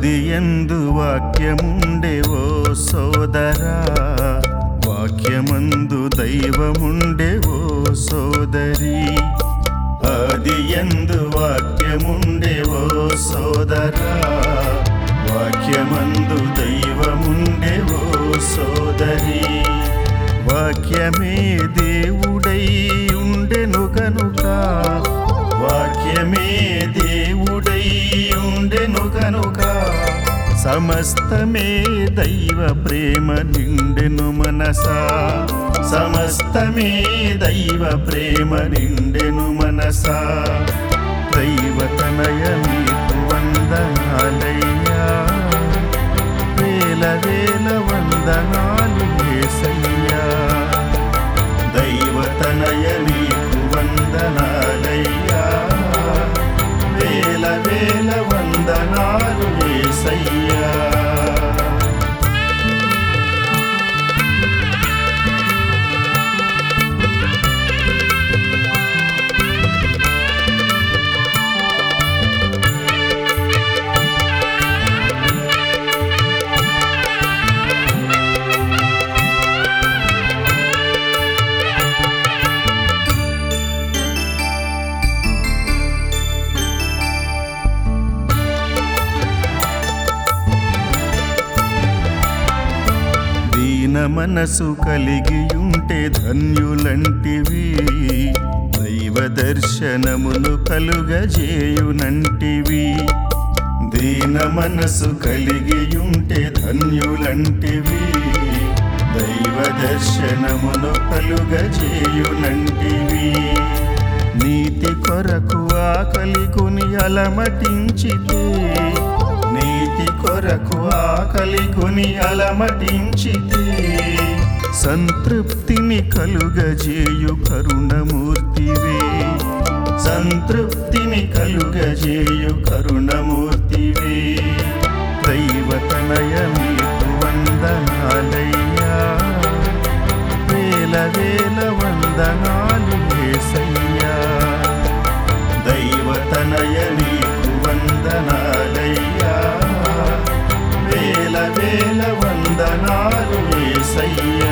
ఆది ఎందు వాక్యముండే ఓ సోదరా వాక్యమందు దైవముండే ఓ సోదరి ఆది ఎందు వాక్యముండే ఓ సోదరా వాక్యమందు దైవముండే ఓ సోదరి వాక్యమే దేవుడై ఉండెను కనుక వాక్యమే దేవుడై ఉండెను కనుక సమస్తమే దైవ ప్రేమ నిండెను మనసా సమస్తమే దైవ ప్రేమ నిండెను మనసా దైవతనయ మీకు వందనాలయ్యా వేల వేల వందనాలు ఏసయ్యా దైవతనయ నీకు వందనాలయ్యా వేల వేల వందనాలు ఏసయ్యా దీన మనసు కలిగి ఉంటే ధన్యులంటివి దైవ దర్శనమును కలుగజేయునంటివి దీన మనసు కలిగి ఉంటే ధన్యులంటివి దైవ దర్శనమును కలుగజేయునంటివి నీతి కొరకు ఆకలి కొని అలమటించితే నీతి కొరకు ఆకలి కొని అలమటించితే సంతృప్తిని కలుగజేయు కరుణమూర్తివే సంతృప్తిని కలుగజేయు కరుణమూర్తివే దైవతనయ మీకు వందనాలయ్యా వేల వేల వందనాలు ఏసయ్యా దైవతనయ నీకు వందనాలయ్యా వేల వేల వందనాలు ఏసయ్యా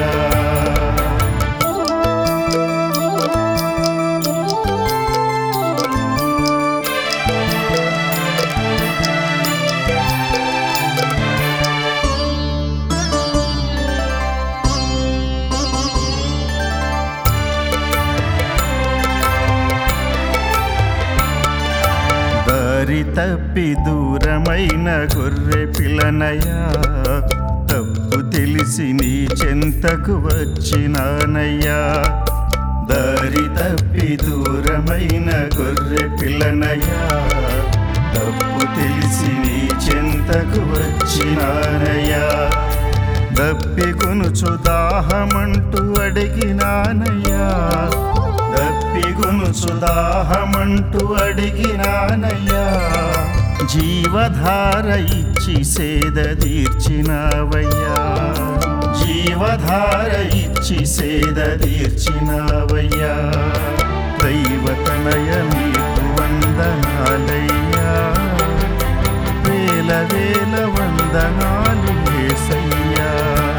దారి తప్పి దూరమైన గొర్రె పిల్లనయ్యా తప్పు తెలిసి నీ చెంతకు వచ్చినానయ్యా దారి తప్పి దూరమైన గొర్రె పిల్లనయ్యా తప్పు తెలిసి నీ చెంతకు వచ్చినానయ్యా దప్పి కొనుచు దాహమంటూ అడిగినానయ్యా దప్పి కొనుచు దాహమంటూ అడిగినానయ్యా జీవధార ఇచ్చి సేద తీర్చినావయ్యా జీవధార ఇచ్చి సేద తీర్చినావయ్యా దైవతనయ మీకు వందనాలయ్యా వేల వేల వందనాలు ఏసయ్యా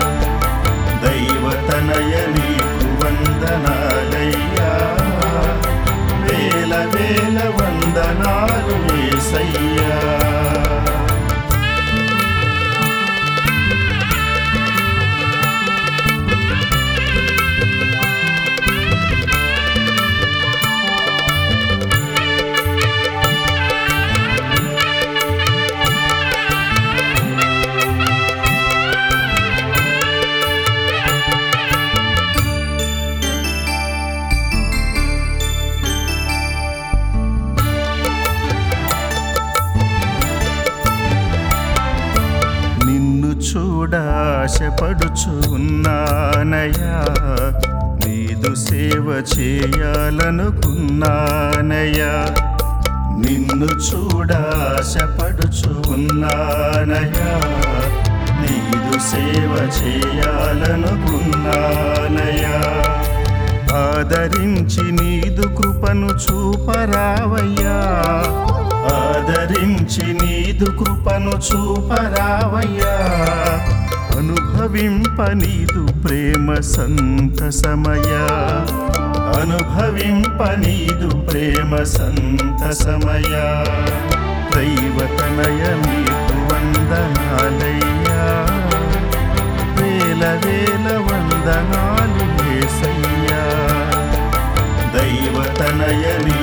దైవతనయ నీకు వందనాలయ్యా వేల వేల వందనాలు ఏసయ్యా నిన్ను చూడాశపడుచు ఉన్నానయ్యా నీదు సేవ చేయాలనుకున్నానయ్యా నిన్ను చూడాశపడుచు ఉన్నానయ్యా నీదు సేవ చేయాలనుకున్నానయ్యా ఆదరించి నీదు కృపను చూపరావయ్యా ఆదరించి నీదు కృపను చూపరావయ్యా అనుభవింప నీదు ప్రేమ సంతసమయా అనుభవింప నీదు ప్రేమ సంతసమయా దైవతనయ నీకు వందనాలయ్యా వేల వేల వందనాలు ఏసయ్యా దైవతనయ